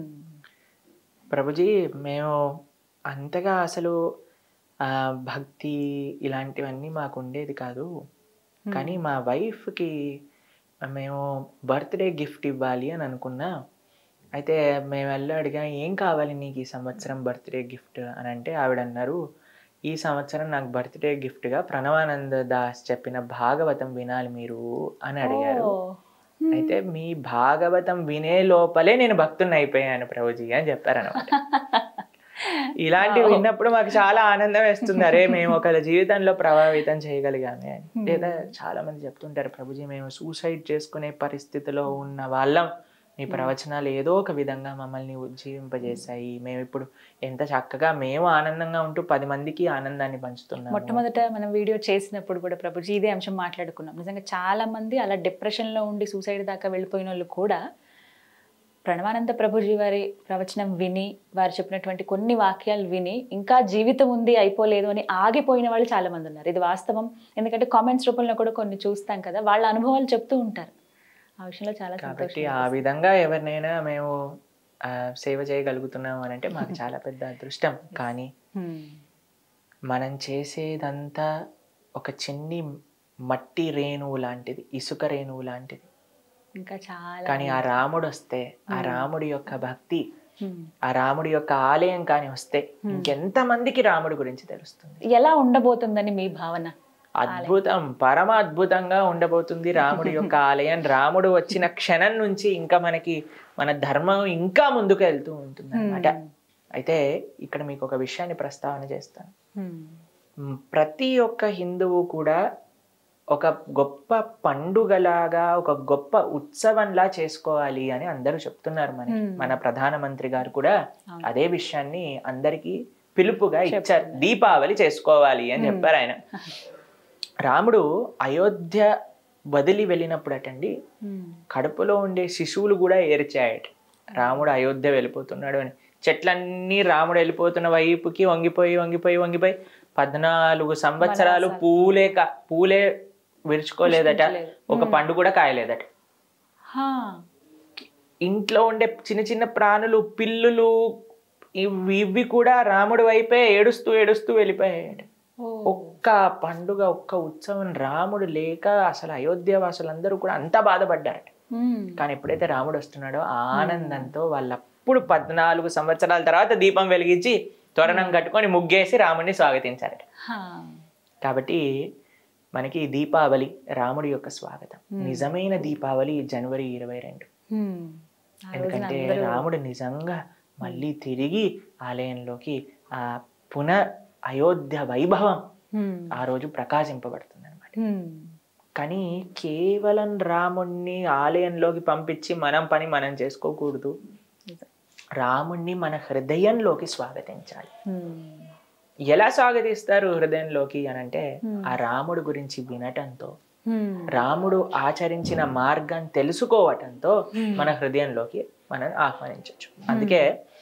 ప్రభుజీ మేము అంతగా అసలు ఆ, భక్తి ఇలాంటివన్నీ మాకు ఉండేది కాదు కానీ మా వైఫ్కి మేము బర్త్డే గిఫ్ట్ ఇవ్వాలి అని అనుకున్నా అయితే మేము వెళ్ళి అడిగా ఏం కావాలి నీకు ఈ సంవత్సరం బర్త్డే గిఫ్ట్ అని అంటే ఆవిడ అన్నారు ఈ సంవత్సరం నాకు బర్త్డే గిఫ్ట్గా ప్రణవానంద దాస్ చెప్పిన భాగవతం వినాలి మీరు అని అడిగారు
ఓ.
అయితే మీ భాగవతం వినే లోపలే నేను భక్తుని అయిపోయాను ప్రభుజీ అని చెప్పారనమాట ఇలాంటివి విన్నప్పుడు మాకు చాలా ఆనందం వేస్తుంది అరే మేము ఒకళ్ళ జీవితంలో ప్రభావితం చేయగలిగామే అని లేదా చాలా మంది చెప్తుంటారు ప్రభుజీ మేము సూసైడ్ చేసుకునే పరిస్థితిలో ఉన్న వాళ్ళం మీ ప్రవచనాలు ఏదో ఒక విధంగా మమ్మల్ని ఉజ్జీవింపజేశాయి మేము ఇప్పుడు ఎంత చక్కగా మేము ఆనందంగా ఉంటూ పది మందికి ఆనందాన్ని పంచుతున్నాము
మొట్టమొదట మనం వీడియో చేసినప్పుడు కూడా ప్రభుజీ ఇదే అంశం మాట్లాడుకున్నాం నిజంగా చాలా మంది అలా డిప్రెషన్లో ఉండి సూసైడ్ దాకా వెళ్ళిపోయిన వాళ్ళు కూడా ప్రణవానంద ప్రభుజీ వారి ప్రవచనం విని వారు చెప్పినటువంటి కొన్ని వాక్యాలు విని ఇంకా జీవితం ఉంది అయిపోలేదు అని ఆగిపోయిన వాళ్ళు చాలా మంది ఉన్నారు ఇది వాస్తవం ఎందుకంటే కామెంట్స్ రూపంలో కూడా కొన్ని చూస్తాం కదా వాళ్ళ అనుభవాలు చెప్తూ ఉంటారు ఆ విషయంలో చాలా
కాబట్టి
సంతోషం
ఆ విధంగా ఎవరినైనా మేము ఆ, సేవ చేయగలుగుతున్నాం అని అంటే మాకు చాలా పెద్ద అదృష్టం కానీ
హ్మ్.
మనం చేసేదంతా ఒక చిన్ని మట్టి రేణువు లాంటిది ఇసుక రేణువు లాంటిది
ఇంకా చాలా
కానీ ఆ రాముడు వస్తే ఆ రాముడి యొక్క భక్తి
హ్మ్.
ఆ రాముడి యొక్క ఆలయం కానీ వస్తే ఇంకెంత మందికి రాముడి గురించి తెలుస్తుంది
ఎలా ఉండబోతుందని మీ భావన
అద్భుతం పరమ అద్భుతంగా ఉండబోతుంది రాముడి యొక్క ఆలయం రాముడు వచ్చిన క్షణం నుంచి ఇంకా మనకి మన ధర్మం ఇంకా ముందుకు వెళ్తూ ఉంటుంది అనమాట అయితే ఇక్కడ మీకు ఒక విషయాన్ని ప్రస్తావన చేస్తాను
హ్మ్.
మ్, ప్రతి ఒక్క హిందువు కూడా ఒక గొప్ప పండుగలాగా ఒక గొప్ప ఉత్సవంలా చేసుకోవాలి అని అందరూ చెప్తున్నారు మనకి మన ప్రధానమంత్రి గారు కూడా అదే విషయాన్ని అందరికీ పిలుపుగా ఇచ్చారు దీపావళి చేసుకోవాలి అని చెప్పారు ఆయన రాముడు అయోధ్య వదిలి వెళ్ళినప్పుడు అటండి
హ్మ్.
కడుపులో ఉండే శిశువులు కూడా ఏర్చాయట రాముడు అయోధ్య వెళ్ళిపోతున్నాడు అని చెట్లన్నీ రాముడు వెళ్ళిపోతున్న వైపుకి వంగిపోయి వంగిపోయి వంగిపోయి పద్నాలుగు సంవత్సరాలు పూలే కా పూలే విరుచుకోలేదట ఒక పండు కూడా కాయలేదట
హా.
ఇంట్లో ఉండే చిన్న చిన్న ప్రాణులు పిల్లులు ఇవి ఇవి కూడా రాముడి వైపే ఏడుస్తూ ఏడుస్తూ వెళ్ళిపోయాయట
ఓ.
ఒక్క పండుగ ఒక్క ఉత్సవం రాముడు లేక అసలు అయోధ్య వాసులందరూ కూడా అంతా బాధపడ్డారట
హ్మ్.
కానీ ఎప్పుడైతే రాముడు వస్తున్నాడో ఆ ఆనందంతో వాళ్ళప్పుడు పద్నాలుగు సంవత్సరాల తర్వాత దీపం వెలిగించి తోరణం కట్టుకొని ముగ్గేసి రాముడిని స్వాగతించారట
హా.
కాబట్టి మనకి దీపావళి రాముడి యొక్క స్వాగతం నిజమైన దీపావళి జనవరి ఇరవై రెండు
హ్మ్. ఆ రోజున
ఎందుకంటే
అందరూ
రాముడు నిజంగా మళ్ళీ తిరిగి ఆలయంలోకి ఆ పున అయోధ్య వైభవం
హ్మ్.
ఆ రోజు ప్రకాశింపబడుతుంది అనమాట
హ్మ్.
కానీ కేవలం రాముణ్ణి ఆలయంలోకి పంపించి మనం పని మనం చేసుకోకూడదు
నిజం.
రాముణ్ణి మన హృదయంలోకి స్వాగతించాలి
హ్మ్.
ఎలా స్వాగతిస్తారు హృదయంలోకి అని అంటే ఆ రాముడు గురించి వినటంతో
హ్మ్.
రాముడు ఆచరించిన మార్గం తెలుసుకోవటంతో మన హృదయంలోకి మనం ఆహ్వానించవచ్చు అందుకే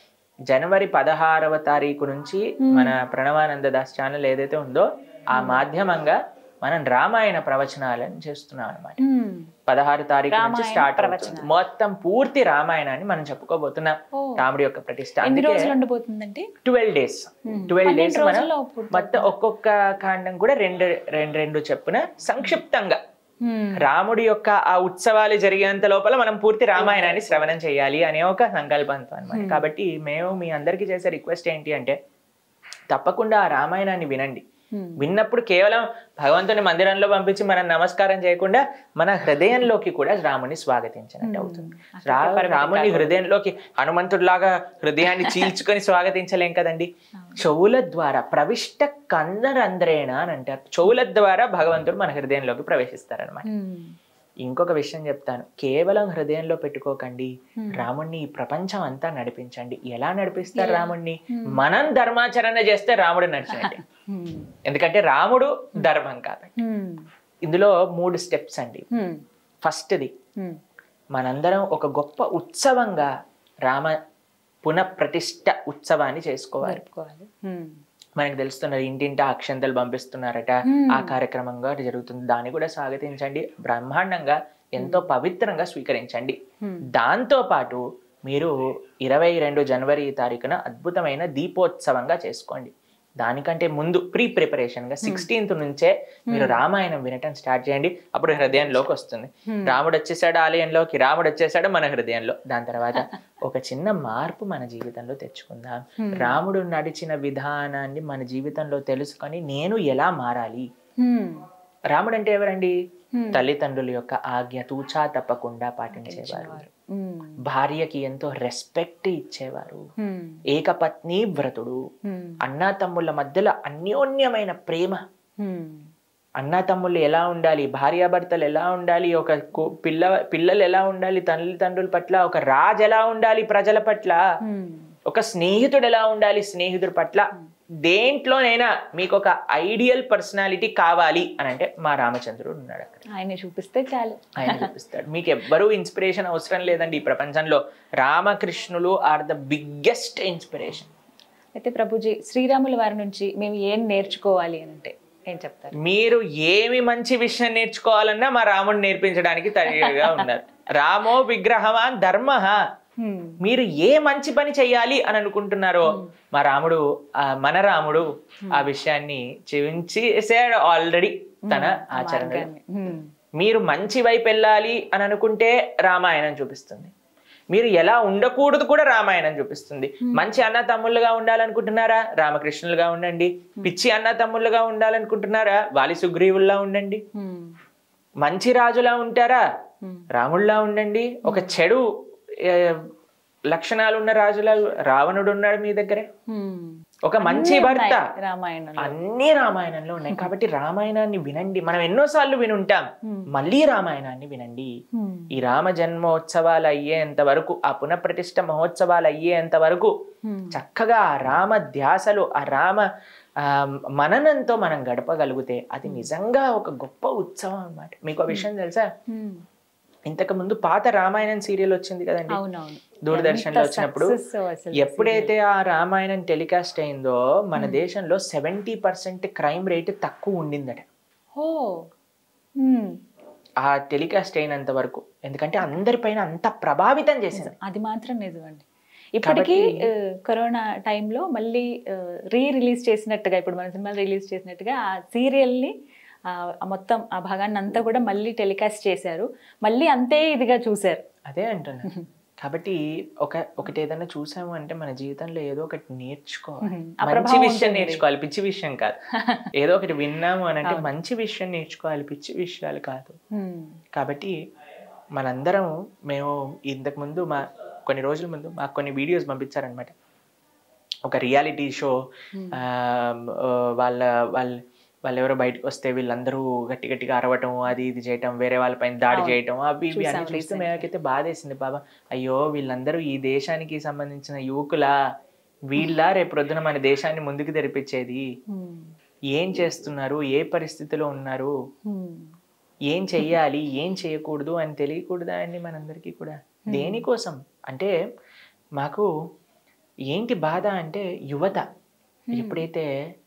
జనవరి పదహారవ తారీఖు నుంచి మన ప్రణవానంద దాస్ ఛానల్ ఏదైతే ఉందో ఆ మాధ్యమంగా మనం రామాయణ ప్రవచనాలను చేస్తున్నాం అనమాట
హ్మ్.
పదహారు తారీఖు నుంచి
రామాయణ
స్టార్ట్
ప్రవచనాలు.
అవుతుంది మొత్తం పూర్తి రామాయణాన్ని మనం చెప్పుకోబోతున్నాం
ఓ.
రాముడి యొక్క ప్రతిష్ట
ఎన్ని
అందుకే
రోజులు ఉండబోతుందండి
twelve days
Hmm.
Twelve days
పన్నెండు
మనం
రోజుల్లో పూర్తి
మొత్తం ఒక్కొక్క కాండం కూడా రెండు రెండు రెండు చెప్పున సంక్షిప్తంగా
హ్మ్.
రాముడి యొక్క ఆ ఉత్సవాలు జరిగేంత లోపల మనం పూర్తి రామాయణాన్ని శ్రవణం చేయాలి అనే ఒక సంకల్పంతో అన్నమాట కాబట్టి మేము మీ అందరికీ చేసే రిక్వెస్ట్ ఏంటి అంటే తప్పకుండా ఆ రామాయణాన్ని వినండి
Hmm.
విన్నప్పుడు కేవలం భగవంతుని మందిరంలో పంపించి మనం నమస్కారం చేయకుండా మన హృదయంలోకి కూడా రాముని స్వాగతించినట్టు అవుతుంది రా- రాముని హృదయంలోకి హనుమంతుడిలాగా హృదయాన్ని చీల్చుకొని స్వాగతించలేం కదండి చెవుల ద్వారా ప్రవిష్ట కందరంధ్రేణ అని అంటారు చెవుల ద్వారా భగవంతుడు మన హృదయంలోకి ప్రవేశిస్తారనమాట
హ్మ్.
ఇంకొక విషయం చెప్తాను కేవలం హృదయంలో పెట్టుకోకండి రాముణ్ణి ఈ ప్రపంచం అంతా నడిపించండి ఎలా నడిపిస్తారు రాముణ్ణి మనం ధర్మాచరణ చేస్తే రాముడు నడిచినట్టే
హ్మ్.
ఎందుకంటే రాముడు ధర్మం కాబట్టి
హ్మ్.
ఇందులో మూడు స్టెప్స్ అండి
హ్మ్.
ఫస్ట్ది
హ్మ్.
మనందరం ఒక గొప్ప ఉత్సవంగా రామ పునఃప్రతిష్ఠ ఉత్సవాన్ని చేసుకోవాలి
జరుపుకోవాలి హ్మ్.
మనకు తెలుస్తున్నది ఇంటింటా అక్షంతలు పంపిస్తున్నారట ఆ కార్యక్రమంగా జరుగుతుంది దాన్ని కూడా స్వాగతించండి బ్రహ్మాండంగా ఎంతో పవిత్రంగా స్వీకరించండి దాంతో పాటు మీరు ఇరవై రెండు జనవరి తారీఖున అద్భుతమైన దీపోత్సవంగా చేసుకోండి దానికంటే ముందు ప్రీ ప్రిపరేషన్ గా సిక్స్టీన్త్ నుంచే మీరు రామాయణం వినటం స్టార్ట్ చేయండి అప్పుడు హృదయంలోకి వస్తుంది రాముడు వచ్చేసాడు ఆలయంలోకి రాముడు వచ్చేసాడు మన హృదయంలో దాని తర్వాత ఒక చిన్న మార్పు మన జీవితంలో తెచ్చుకుందాం రాముడు నడిచిన విధానాన్ని మన జీవితంలో తెలుసుకొని నేను ఎలా మారాలి
హ్మ్.
రాముడు అంటే ఎవరండి తల్లిదండ్రుల యొక్క ఆజ్ఞ తూచా తప్పకుండా పాటించేవారు
హ్మ్.
భార్యకి ఎంతో రెస్పెక్ట్ ఇచ్చేవారు
హ్మ్.
ఏకపత్ని వ్రతుడు
హ్మ్.
అన్నా తమ్ముళ్ళ మధ్యలో అన్యోన్యమైన ప్రేమ
హ్మ్.
అన్నా తమ్ముళ్ళు ఎలా ఉండాలి భార్యాభర్తలు ఎలా ఉండాలి ఒక కు- పిల్ల పిల్లలు ఎలా ఉండాలి తల్లిదండ్రుల పట్ల ఒక రాజు ఎలా ఉండాలి ప్రజల పట్ల
హ్మ్.
ఒక స్నేహితుడు ఎలా ఉండాలి స్నేహితుడి పట్ల దేంట్లోనైనా మీకు ఒక ఐడియల్ పర్సనాలిటీ కావాలి అని అంటే మా రామచంద్రుడు ఉన్నాడు అక్కడ
ఆయన్ని చూపిస్తే చాలు
ఆయన చూపిస్తాడు మీకు ఎవ్వరూ ఇన్స్పిరేషన్ అవసరం లేదండి ఈ ప్రపంచంలో రామకృష్ణులు ఆర్ ద బిగ్గెస్ట్ ఇన్స్పిరేషన్
అయితే ప్రభుజీ శ్రీరాముల వారి నుంచి మేము ఏం నేర్చుకోవాలి అని అంటే ఏం చెప్తారు
మీరు ఏమి మంచి విషయం నేర్చుకోవాలన్నా మా రాముడు నేర్పించడానికి తయారుగా ఉన్నారు రామో విగ్రహమా ధర్మ
హ్మ్.
మీరు ఏ మంచి పని చెయ్యాలి అని అనుకుంటున్నారో మా రాముడు ఆ మన రాముడు ఆ విషయాన్ని చూపించేసాడు ఆల్రెడీ తన ఆచరణలో
మార్గాన్ని. హ్మ్.
మీరు మంచి వైపు వెళ్ళాలి అని అనుకుంటే రామాయణం చూపిస్తుంది మీరు ఎలా ఉండకూడదు కూడా రామాయణం చూపిస్తుంది మంచి అన్న తమ్ముళ్ళుగా ఉండాలనుకుంటున్నారా రామకృష్ణులుగా ఉండండి పిచ్చి అన్న తమ్ముళ్ళుగా ఉండాలనుకుంటున్నారా వాలి సుగ్రీవుల్లా ఉండండి
హ్మ్.
మంచి రాజులా ఉంటారా
Hmm.
రాముళ్ళా ఉండండి ఒక చెడు ఏ, లక్షణాలు ఉన్న రాజులా రావణుడు ఉన్నాడు మీ దగ్గరే
హ్మ్.
ఒక మంచి
అన్నీ
భర్త
ఉన్నాయి రామాయణంలో
అన్ని రామాయణంలో ఉన్నాయి కాబట్టి రామాయణాన్ని వినండి మనం ఎన్నోసార్లు వినుంటాం మళ్ళీ రామాయణాన్ని వినండి
హ్మ్.
ఈ రామ జన్మోత్సవాలు అయ్యేంత వరకు ఆ పునఃప్రతిష్ఠ మహోత్సవాలు అయ్యేంత వరకు
హ్మ్.
చక్కగా ఆ రామ ధ్యాసలు ఆ రామ ఆ, మననంతో మనం గడపగలిగితే అది నిజంగా ఒక గొప్ప ఉత్సవం అన్నమాట మీకు ఆ విషయం తెలుసా
హ్మ్.
ఇంతకు ముందు పాత రామాయణం సీరియల్ వచ్చింది కదండి
అవునవును
దూరదర్శన్లో
ఎంత
వచ్చినప్పుడు
success అసలు
ఎప్పుడైతే ఆ రామాయణం టెలికాస్ట్ అయిందో మన దేశంలో సెవెంటీ పర్సెంట్ క్రైమ్ రేట్ తక్కువ ఉండిందట
ఓ హ్మ్.
ఆ టెలికాస్ట్ అయినంత వరకు ఎందుకంటే అందరిపైన అంత ప్రభావితం చేసింది
అది మాత్రం నిజమండి ఇప్పటికీ ఆ, కరోనా టైంలో మళ్ళీ రీ రిలీజ్ చేసినట్టుగా ఇప్పుడు మన సినిమా రిలీజ్ చేసినట్టుగా ఆ సీరియల్ని మొత్తం ఆ భాగాన్ని అంతా కూడా మళ్ళీ టెలికాస్ట్ చేశారు మళ్ళీ అంతే ఇదిగా చూశారు
అదే అంటున్నా కాబట్టి ఒక ఒకటి ఏదైనా చూసాము అంటే మన జీవితంలో ఏదో ఒకటి నేర్చుకోవాలి
మ్మ్. ఆ
మంచి
ప్రభావం
విషయం
ఉంటుంది.
నేర్చుకోవాలి పిచ్చి విషయం కాదు ఏదో ఒకటి విన్నాము అని అంటే మంచి విషయం నేర్చుకోవాలి పిచ్చి విషయాలు కాదు
హ్మ్.
కాబట్టి మనందరం మేము ఇంతకు ముందు మా కొన్ని రోజుల ముందు మాకు కొన్ని వీడియోస్ పంపించారనమాట ఒక రియాలిటీ షో వాళ్ళ వాళ్ళ వాళ్ళు ఎవరో బయటకు వస్తే వీళ్ళందరూ గట్టి గట్టిగా అరవటం అది ఇది చేయటం వేరే వాళ్ళపైన దాడి చేయటం అవి ఇవి అన్ని
చూసాం
చూస్తే మేమకైతే బాధేసింది బాబా అయ్యో వీళ్ళందరూ ఈ దేశానికి సంబంధించిన యువకులా వీళ్ళ రేపు ప్రొద్దున మన దేశాన్ని ముందుకు తెరిపించేది
హ్మ్.
ఏం చేస్తున్నారు ఏ పరిస్థితిలో ఉన్నారు
హ్మ్.
ఏం చెయ్యాలి ఏం చేయకూడదు అని తెలియకూడదా అండి మనందరికీ కూడా దేనికోసం అంటే మాకు ఏంటి బాధ అంటే యువత ఎప్పుడైతే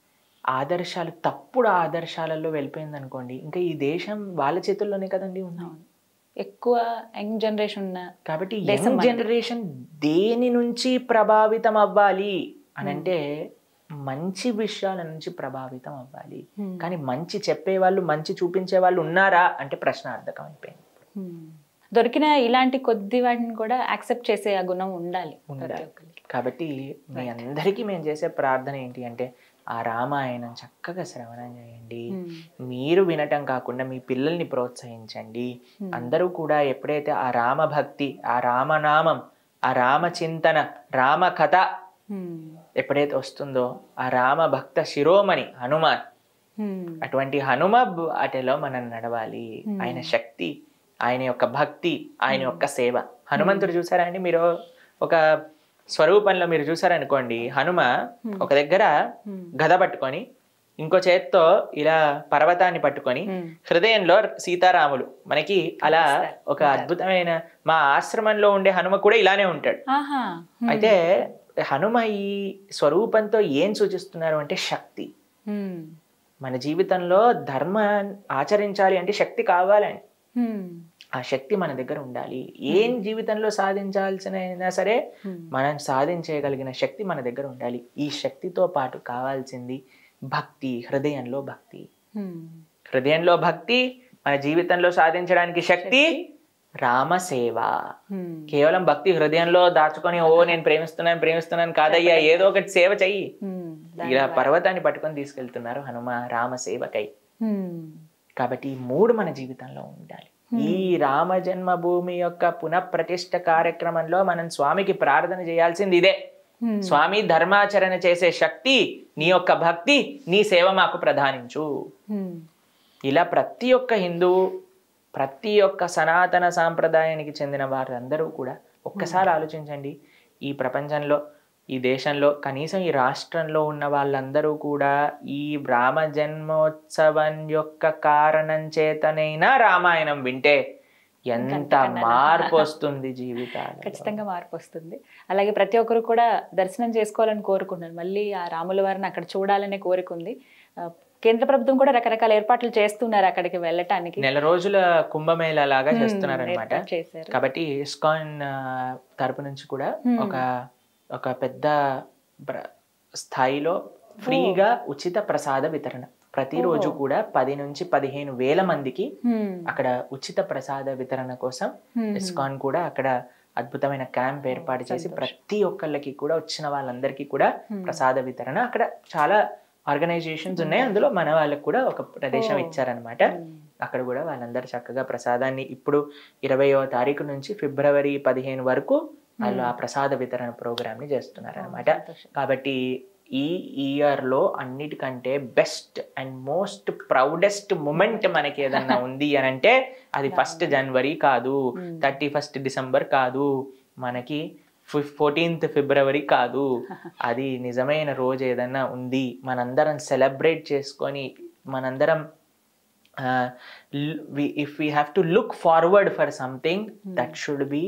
ఆదర్శాలు తప్పుడు ఆదర్శాలలో వెళ్ళిపోయింది అనుకోండి ఇంకా ఈ దేశం వాళ్ళ చేతుల్లోనే కదండి ఉంది
అవును. ఎక్కువ యంగ్ జనరేషన్ ఉన్న
కాబట్టి
దేశం
యంగ్
మనది.
జనరేషన్ దేని నుంచి ప్రభావితం అవ్వాలి అని అంటే మంచి విషయాల నుంచి ప్రభావితం అవ్వాలి
హ్మ్.
కానీ మంచి చెప్పే వాళ్ళు మంచి చూపించే వాళ్ళు ఉన్నారా అంటే ప్రశ్నార్థకం అయిపోయింది
హ్మ్. దొరికిన ఇలాంటి కొద్ది వాటిని కూడా యాక్సెప్ట్ చేసే ఆ గుణం ఉండాలి ప్రతి
ఉండాలి.
ఒక్కరికి
కాబట్టి మీ అందరికీ మేము చేసే ప్రార్థన ఏంటి అంటే ఆ రామాయణం చక్కగా శ్రవణం చేయండి
హ్మ్.
మీరు వినటం కాకుండా మీ పిల్లల్ని ప్రోత్సహించండి అందరూ కూడా ఎప్పుడైతే ఆ రామ భక్తి ఆ రామనామం ఆ రామ చింతన రామ కథ
హ్మ్.
ఎప్పుడైతే వస్తుందో ఆ రామ భక్త శిరోమణి హనుమాన్
హ్మ్.
అటువంటి హనుమ అటలో మనం నడవాలి ఆయన శక్తి ఆయన యొక్క భక్తి ఆయన యొక్క సేవ హనుమంతుడు చూసారా అండి మీరు ఒక స్వరూపంలో మీరు చూసారనుకోండి హనుమ ఒక దగ్గర గద పట్టుకొని ఇంకో చేత్తో ఇలా పర్వతాన్ని పట్టుకొని
హ్మ్.
హృదయంలో సీతారాములు మనకి అలా ఒక అద్భుతమైన మా ఆశ్రమంలో ఉండే హనుమ కూడా ఇలానే ఉంటాడు
ఆహా హ్మ్.
అయితే హనుమ ఈ స్వరూపంతో ఏం సూచిస్తున్నారు అంటే శక్తి
హ్మ్.
మన జీవితంలో ధర్మ ఆచరించాలి అంటే శక్తి కావాలని
హ్మ్.
ఆ శక్తి మన దగ్గర ఉండాలి ఏం జీవితంలో సాధించాల్సిన అయినా సరే
Hmm.
మనం సాధించగలిగిన శక్తి మన దగ్గర ఉండాలి ఈ శక్తితో పాటు కావాల్సింది భక్తి హృదయంలో భక్తి
హ్మ్.
హృదయంలో భక్తి మన జీవితంలో సాధించడానికి శక్తి రామసేవ
హ్మ్.
కేవలం భక్తి హృదయంలో దాచుకొని ఓ నేను ప్రేమిస్తున్నాను ప్రేమిస్తున్నాను కాదయ్యా ఏదో ఒకటి సేవ చెయ్యి
హ్మ్.
ఇలా పర్వతాన్ని పట్టుకొని తీసుకెళ్తున్నారు హనుమ రామ సేవకై
హ్మ్.
కాబట్టి ఈ మూడు మన జీవితంలో ఉండాలి ఈ రామ జన్మభూమి యొక్క పునఃప్రతిష్ఠ కార్యక్రమంలో మనం స్వామికి ప్రార్థన చేయాల్సింది ఇదే
హ్మ్.
స్వామి ధర్మాచరణ చేసే శక్తి నీ యొక్క భక్తి నీ సేవ మాకు ప్రధానించు
హ్మ్.
ఇలా ప్రతి ఒక్క హిందువు ప్రతి ఒక్క సనాతన సాంప్రదాయానికి చెందిన వారందరూ కూడా ఒక్కసారి ఆలోచించండి ఈ ప్రపంచంలో ఈ దేశంలో కనీసం ఈ రాష్ట్రంలో ఉన్న వాళ్ళందరూ కూడా ఈ రామ జన్మోత్సవం యొక్క కారణం చేతనైనా రామాయణం వింటే ఎంత
అంతకన్నా
మార్పు వస్తుంది జీవితాలు
ఖచ్చితంగా మార్పు వస్తుంది అలాగే ప్రతి ఒక్కరు కూడా దర్శనం చేసుకోవాలని కోరుకుంటున్నారు మళ్ళీ ఆ రాముల వారిని అక్కడ చూడాలనే కోరిక ఉంది ఆ, కేంద్ర ప్రభుత్వం కూడా రకరకాల ఏర్పాట్లు చేస్తున్నారు అక్కడికి వెళ్ళటానికి
నెల రోజుల కుంభమేళ లాగా
Hmm,
చేస్తున్నారనమాట
ఏర్పాటు చేశారు
కాబట్టి ఇస్కాన్ ఆ, తరపు నుంచి కూడా
Hmm.
ఒక ఒక పెద్ద ప్ర- స్థాయిలో ఫ్రీగా ఉచిత ప్రసాద వితరణ ప్రతిరోజు
ఓహో.
కూడా పది నుంచి పదిహేను వేల మందికి
Hmm.
అక్కడ ఉచిత ప్రసాద వితరణ కోసం
Hmm.
ఇస్కాన్ కూడా అక్కడ అద్భుతమైన క్యాంప్ ఏర్పాటు చేసి
సంతోషం.
ప్రతి ఒక్కళ్ళకి కూడా వచ్చిన వాళ్ళందరికీ కూడా
Hmm.
ప్రసాద వితరణ అక్కడ చాలా ఆర్గనైజేషన్స్ ఉన్నాయి అందులో మన వాళ్ళకి కూడా ఒక ప్రదేశం
ఓ.
ఇచ్చారనమాట
Hmm.
అక్కడ కూడా వాళ్ళందరూ చక్కగా ప్రసాదాన్ని ఇప్పుడు ఇరవయో తారీఖు నుంచి ఫిబ్రవరి పదిహేను వరకు వాళ్ళు ఆ ప్రసాద వితరణ ప్రోగ్రామ్ ని చేస్తున్నారు అనమాట
సంతోషం.
కాబట్టి ఈ ఇయర్ లో అన్నిటికంటే best and most proudest moment మనకి ఏదన్నా ఉంది అని అంటే అది ఫస్ట్ జనవరి కాదు
Hmm.
థర్టీ ఫస్ట్ డిసెంబర్ కాదు మనకి ఫోర్టీన్త్ ఫిబ్రవరి కాదు అది నిజమైన రోజు ఏదన్నా ఉంది మనందరం సెలబ్రేట్ చేసుకొని మనందరం if we have to look forward for something that should be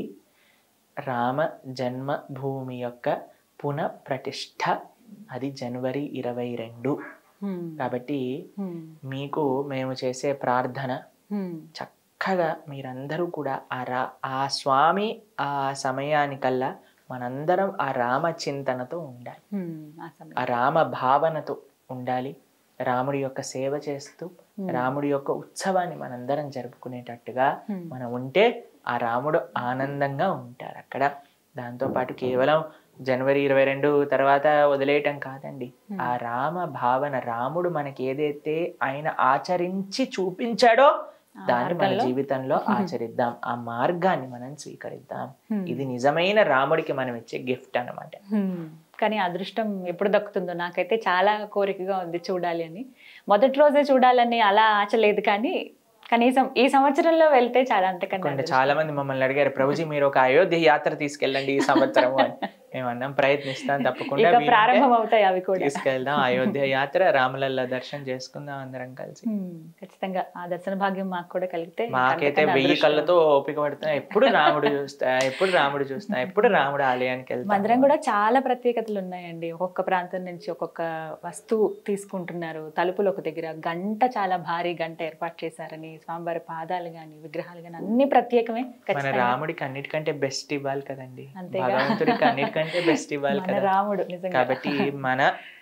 Rama Janmabhoomi యొక్క పునః ప్రతిష్ఠ అది జనవరి ఇరవై రెండు
Hmm.
కాబట్టి
Hmm.
మీకు మేము చేసే ప్రార్థన
Hmm.
చక్కగా మీరందరూ కూడా ఆ రా ఆ స్వామి ఆ సమయానికల్లా మనందరం ఆ రామ చింతనతో ఉండాలి
Hmm. ఆ సమయం.
ఆ రామ భావనతో ఉండాలి రాముడి యొక్క సేవ చేస్తూ రాముడి యొక్క ఉత్సవాన్ని మనందరం జరుపుకునేటట్టుగా
Hmm.
మనం ఉంటే ఆ రాముడు ఆనందంగా ఉంటారు అక్కడ దాంతోపాటు కేవలం జనవరి ఇరవై రెండు తర్వాత వదిలేయటం కాదండి ఆ రామ భావన రాముడు మనకి ఏదైతే ఆయన ఆచరించి చూపించాడో
ఆ
దాన్ని మన
మార్గంలో?
జీవితంలో ఆచరిద్దాం ఆ మార్గాన్ని మనం స్వీకరిద్దాం
Hmm.
ఇది నిజమైన రాముడికి మనం ఇచ్చే గిఫ్ట్ అన్నమాట
హ్మ్. కానీ అదృష్టం ఎప్పుడు దక్కుతుందో నాకైతే చాలా కోరికగా ఉంది చూడాలి అని మొదటి రోజే చూడాలని అలా ఆశ లేదు కానీ కనీసం ఈ సంవత్సరంలో వెళ్తే చాలా అంతకన్నా
కొంత
అదృష్టం.
చాలా మంది మమ్మల్ని అడిగారు ప్రభుజీ మీరు ఒక అయోధ్య యాత్ర తీసుకెళ్ళండి ఈ సంవత్సరం అని మేము అన్నాం ప్రయత్నిస్తాం తప్పకుండా
ఇక
వీలుంటే
ప్రారంభం అవుతాయి అవి కూడా
తీసుకెళ్దాం అయోధ్య యాత్ర రామలల్ల దర్శనం చేసుకుందాం అందరం కలిసి
హ్మ్. ఖచ్చితంగా ఆ దర్శన భాగ్యం మాకు కూడా కలిగితే
మాకైతే
అంతకన్నా
వెయ్యి
అదృష్టం.
కళ్ళతో ఓపిక పడుతున్నా ఎప్పుడు రాముడు చూస్తా ఎప్పుడు రాముడు చూస్తా ఎప్పుడు రాముడు ఆలయానికి వెళ్తాం
మందిరం కూడా చాలా ప్రత్యేకతలు ఉన్నాయండి ఒక్కొక్క ప్రాంతం నుంచి ఒక్కొక్క వస్తువు తీసుకుంటున్నారు తలుపులు ఒక దగ్గర గంట చాలా భారీ గంట ఏర్పాటు చేశారని స్వామివారి పాదాలు గాని విగ్రహాలు గాని అన్ని ప్రత్యేకమే
మన
ఖచ్చితంగా
రాముడికి అన్నిటికంటే బెస్ట్ ఇవ్వాలి కదండి
అంతేగా.
భగవంతుడికి అన్నిటికంటే బెస్ట్ ఇవ్వాలి
మన
కదా
రాముడు నిజంగా
కాబట్టి మన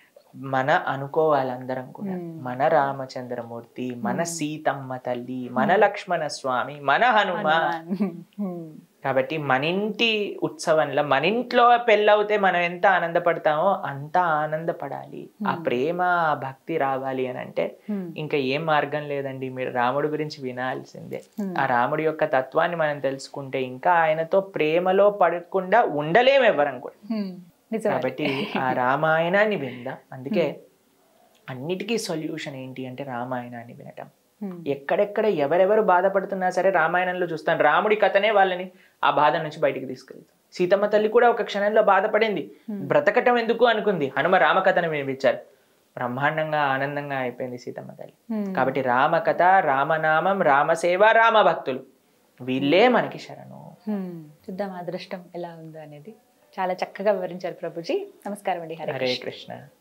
మన అనుకోవాలి అందరం కూడా
మ్మ్.
మన రామచంద్రమూర్తి మన సీతమ్మ తల్లి మన లక్ష్మణ స్వామి మన హనుమ
హనుమాన్. హ్మ్.
కాబట్టి మన ఇంటి ఉత్సవంలో మన ఇంట్లో పెళ్ళవుతే మనం ఎంత ఆనందపడతామో అంత ఆనందపడాలి ఆ ప్రేమ ఆ భక్తి రావాలి అని అంటే
హ్మ్.
ఇంకా ఏం మార్గం లేదండి మీరు రాముడి గురించి వినాల్సిందే
Hmm.
ఆ రాముడి యొక్క తత్వాన్ని మనం తెలుసుకుంటే ఇంకా ఆయనతో ప్రేమలో పడకుండా ఉండలేము ఎవరం కూడా
హ్మ్. నిజమే.
కాబట్టి ఆ రామాయణాన్ని విందాం అందుకే అన్నిటికీ సొల్యూషన్ ఏంటి అంటే రామాయణాన్ని వినటం
హ్మ్.
ఎక్కడెక్కడ ఎవరెవరు బాధపడుతున్నా సరే రామాయణంలో చూస్తాను రాముడి కథనే వాళ్ళని ఆ బాధ నుంచి బయటికి తీసుకెళ్తాం సీతమ్మ తల్లి కూడా ఒక క్షణంలో బాధపడింది బ్రతకటం ఎందుకు అనుకుంది హనుమ రామకథను వినిపించారు బ్రహ్మాండంగా ఆనందంగా అయిపోయింది సీతమ్మ తల్లి
హ్మ్.
కాబట్టి రామకథ రామనామం రామసేవ రామ భక్తులు వీళ్ళే మనకి శరణు
హ్మ్. చూద్దాం అదృష్టం ఎలా ఉందో అనేది చాలా చక్కగా వివరించారు ప్రభుజీ నమస్కారం అండి హరే
హరే
కృష్ణ.
కృష్ణ